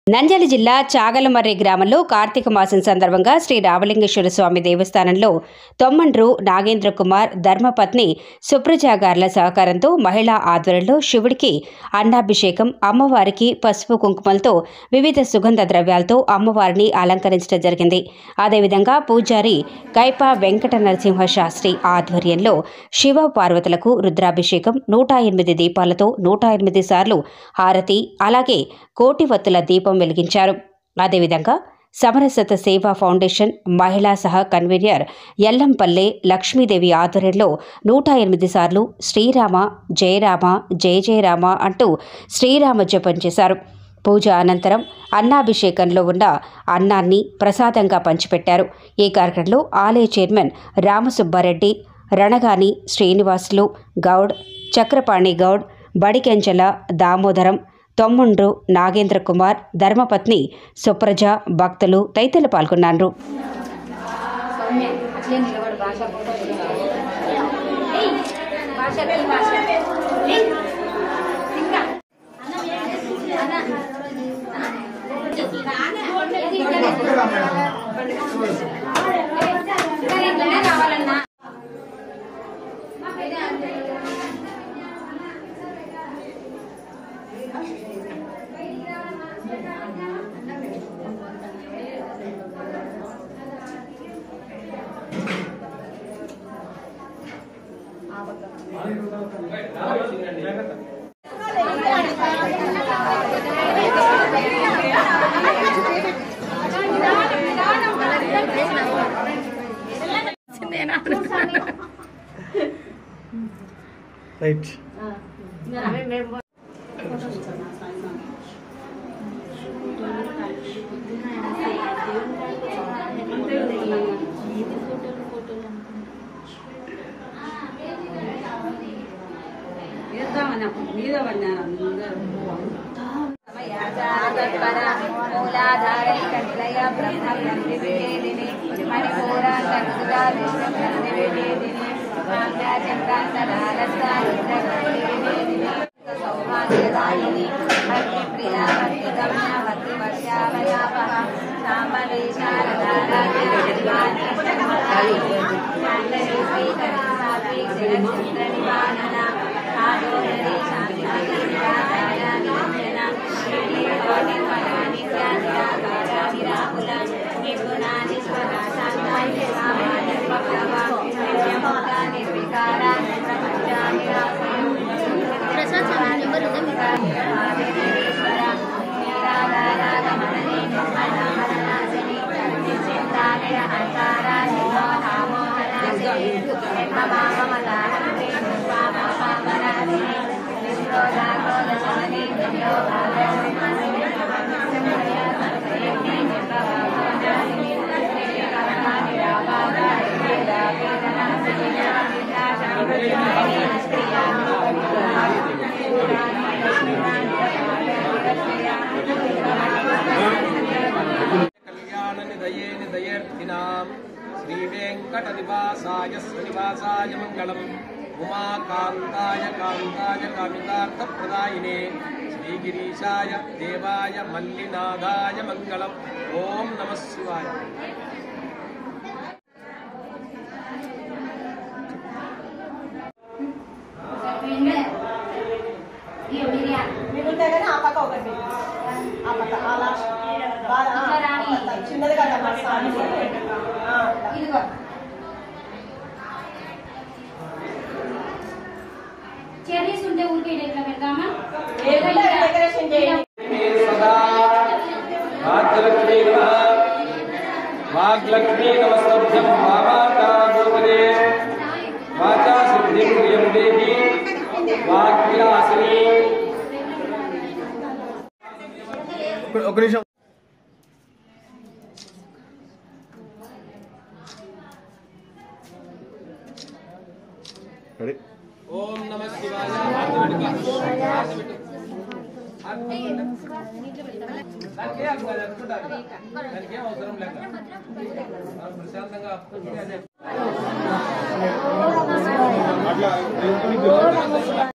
నంద్యాల జిల్లా చాగలమర్రి గ్రామంలో కార్తీక మాసం సందర్భంగా శ్రీ రామలింగేశ్వర స్వామి దేవస్థానంలో తొమ్మండ్రు నాగేంద్ర కుమార్ ధర్మపత్ని సుప్రజా గార్ల సహకారంతో మహిళా ఆధ్వర్యంలో శివుడికి అన్నాభిషేకం అమ్మవారికి పసుపు కుంకుమలతో వివిధ సుగంధ ద్రవ్యాలతో అమ్మవారిని అలంకరించడం జరిగింది అదేవిధంగా పూజారి కైపా వెంకట నరసింహ శాస్త్రి ఆధ్వర్యంలో శివ పార్వతులకు రుద్రాభిషేకం నూట ఎనిమిది దీపాలతో నూట ఎనిమిది సార్లు హారతి అలాగే కోటివత్తుల దీపం వెలిగించారు అదేవిధంగా సమరసత సేవా ఫౌండేషన్ మహిళా సహ కన్వీనర్ ఎల్లంపల్లె లక్ష్మీదేవి ఆధ్వర్యంలో నూట ఎనిమిది సార్లు శ్రీరామ జయరామ జయ జయరామ అంటూ శ్రీరామ జపం చేశారు పూజ అనంతరం అన్నాభిషేకంలో ఉన్న అన్నాన్ని ప్రసాదంగా పంచిపెట్టారు ఈ కార్యక్రమంలో ఆలయ చైర్మన్ రామసుబ్బారెడ్డి రణగాని శ్రీనివాసులు గౌడ్ చక్రపాణి గౌడ్ బడికెంచల దామోదరం తొమ్ముండ్రు నాగేంద్ర కుమార్ ధర్మపత్ని సుప్రజ భక్తులు తదితరులు పాల్గొన్నారు సౌమ్య అట్లే నిలబడు భాష ఏయ్, భాష వెళ్ళి భాష ఏయ్, ఇంకా అన్న. ఇది ఇట్లనే. ఇట్లనే రావాలన్నా రైట్ మూలాధారైకలయ బ్రహ్మగ్రంథివివేదిని మణిపూరాంతర్గుదా విష్ణుగ్రంథివివేదిని చక్రాంతరాలస్తారుద్రగ్రంథివివేదిని సౌభాగ్యదాయిని భక్తిప్రియా భక్తిగమ్య భక్తివర్షావయాపహ ప్రసాద్ సార్ నెంబర్ ఉందా మీకు కళ్యాణ నిదయే నిదయర్థినాం శ్రీ వెంకటనివాసాయ శ్రీనివాసాయ మంగళం ఉమాకాంతాయ కాంతాయ కామితార్థప్రదాయినే శ్రీగిరీశాయ దేవాయ మల్లినాథాయ మంగళం ఓం నమ శివాయ మిగులుతాయి కానీ ఆ పక్క ఒకటి ఆ పక్క ఆ లాస్ట్ బాగా ఆ, ఆ పక్క. చిన్నది కదా మరి సారీ ఆ, అట్లా. ఇదిగో చెర్రీస్ ఉంటే ఊరికే ఇట్లా పెడతామా ఏదైనా డెకరేషన్ చేయండి సదా భాగ్యలక్ష్మీ నమ వాగ్లక్ష్మీ నమస్తభ్యం వామాకాగోపదే వాచా సిద్ధిం ప్రియం దేహి వాగ్విలాసిని ఒక నిమిషం రెడీ ఓం నమ శివాయ ఆర్తి పెట్టుకో. ఆర్తి పెట్టు. ఆర్తి పెట్టు. దానికి ఏం అక్కర్లేదు, అనుకుంటారు. దానికి ఏం అవసరం లేక ప్రశాంతంగా అదే అట్లా